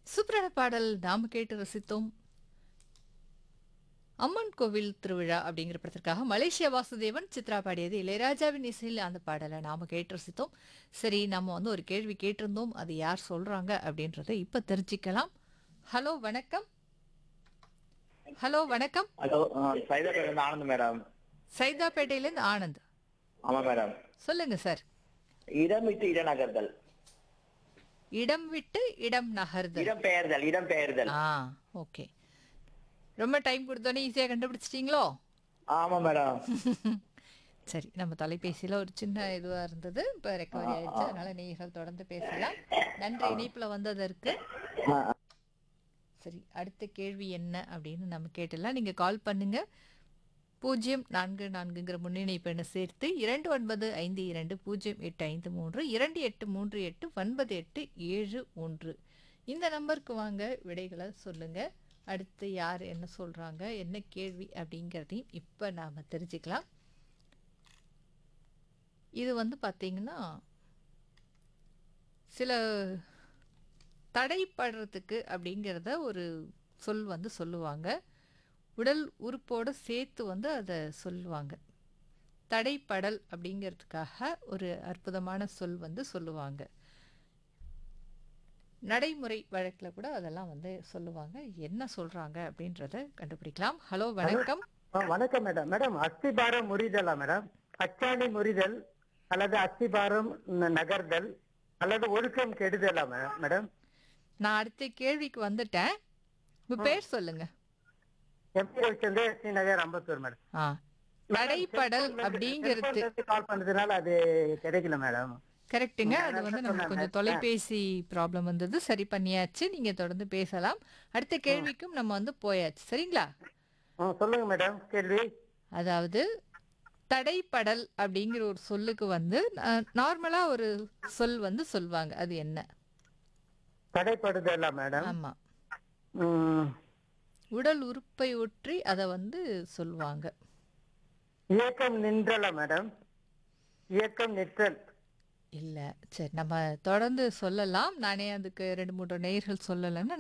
சூப்பரான பாடல் நாம கேட்டு ரசித்தோம் அம்மன் கோவில் திருவிழா அப்படிங்கிற படத்திற்காக மலேசியா வாசுதேவன் சித்ரா பாடியது இளையராஜாவின் இசையில் அந்த பாடலை நாம கேட்டு ரசித்தோம் சரி நம்ம வந்து ஒரு கேள்வி கேட்டிருந்தோம் அது யார் சொல்றாங்க அப்படின்றத இப்ப தெரிஞ்சுக்கலாம் ஹலோ வணக்கம் ஹலோ வணக்கம் ஹலோ சைதாபேட் இருந்து ஆனந்த் மேடம் சைதாப்பேட்டையிலேருந்து ஆனந்த் ஆமா மேடம் சொல்லுங்க சார் இடம் விட்டு இடம் நகர்தல் இடம் விட்டு இடம் நகர்தல் இடம் பெயர்தல் இடம் பெயர்தல் ஆ ஓகே ரொம்ப டைம் கொடுத்தோன்னே ஈஸியாக கண்டுபிடிச்சிட்டிங்களோ ஆமா மேடம் சரி நம்ம தொலைபேசியில் ஒரு சின்ன இதுவாக இருந்தது இப்போ ரெக்கவரி ஆயிடுச்சு அதனால நீங்கள் தொடர்ந்து பேசலாம் நன்றி இணைப்பில் வந்ததற்கு ஆ, சரி அடுத்த கேள்வி என்ன அப்படின்னு நம்ம கேட்டலாம் நீங்கள் கால் பண்ணுங்க பூஜ்ஜியம் நான்கு நான்குங்கிற முன்னிணைப்பு எண்ணை சேர்த்து இரண்டு ஒன்பது ஐந்து இரண்டு பூஜ்ஜியம் எட்டு ஐந்து மூன்று இரண்டு எட்டு மூன்று எட்டு ஒன்பது எட்டு ஏழு ஒன்று இந்த நம்பருக்கு வாங்க விடைகளை சொல்லுங்க அடுத்து யார் என்ன சொல்றாங்க என்ன கேள்வி அப்படிங்கிறதையும் இப்போ நாம் தெரிஞ்சுக்கலாம் இது வந்து பார்த்தீங்கன்னா சில தடைப்படுறதுக்கு அப்படிங்கிறத ஒரு சொல் வந்து சொல்லுவாங்க உடல் உறுப்போட சேர்த்து வந்து அதை சொல்லுவாங்க தடைப்படல் அப்படிங்கிறதுக்காக ஒரு அற்புதமான சொல் வந்து சொல்லுவாங்க நடைமுறை வழக்கில் கூட அதெல்லாம் வந்து சொல்லுவாங்க என்ன சொல்றாங்க அப்படின்றத கண்டுபிடிக்கலாம் ஹலோ வணக்கம் ஆ, வணக்கம் மேடம் மேடம் அஸ்திபாரம் முறிதலா மேடம் அச்சாணி முறிதல் அல்லது அஸ்திபாரம் ந- நகர்தல் அல்லது ஒழுக்கம் கெடுதலா மே- மேடம் நான் அடுத்த கேள்விக்கு வந்துட்டேன் உங்க பேர் சொல்லுங்க எம்பி ரவிச்சந்திர ஸ்ரீநகர் அம்பத்தூர் மேடம் ஆ தடைப்படல் அப்படிங்கிறது கால் பண்ணதுனால அது கிடைக்கல மேடம் கரெக்ட்டுங்க அது வந்து நமக்கு கொஞ்சம் தொலைபேசி ப்ராப்ளம் வந்தது சரி பண்ணியாச்சு நீங்க தொடர்ந்து பேசலாம் அடுத்த கேள்விக்கும் நம்ம வந்து போயாச்சு சரிங்களா ஆ, சொல்லுங்க மேடம் கேள்வி அதாவது தடைப்படல் அப்படிங்கிற ஒரு சொல்லுக்கு வந்து நார்மலா ஒரு சொல் வந்து சொல்லுவாங்க அது என்ன தடைப்படுதலா மேடம் ஆமா ம், உடல் உறுப்பை ஒற்றி அதை வந்து சொல்லுவாங்க இயக்கம் நின்றலா மேடம் இயக்கம் நிற்றல் இல்ல சரி நம்ம தொடர்ந்து சொல்லலாம் நானே அதுக்கு ரெண்டு மூன்று நேயர்கள் சொல்லலைன்னு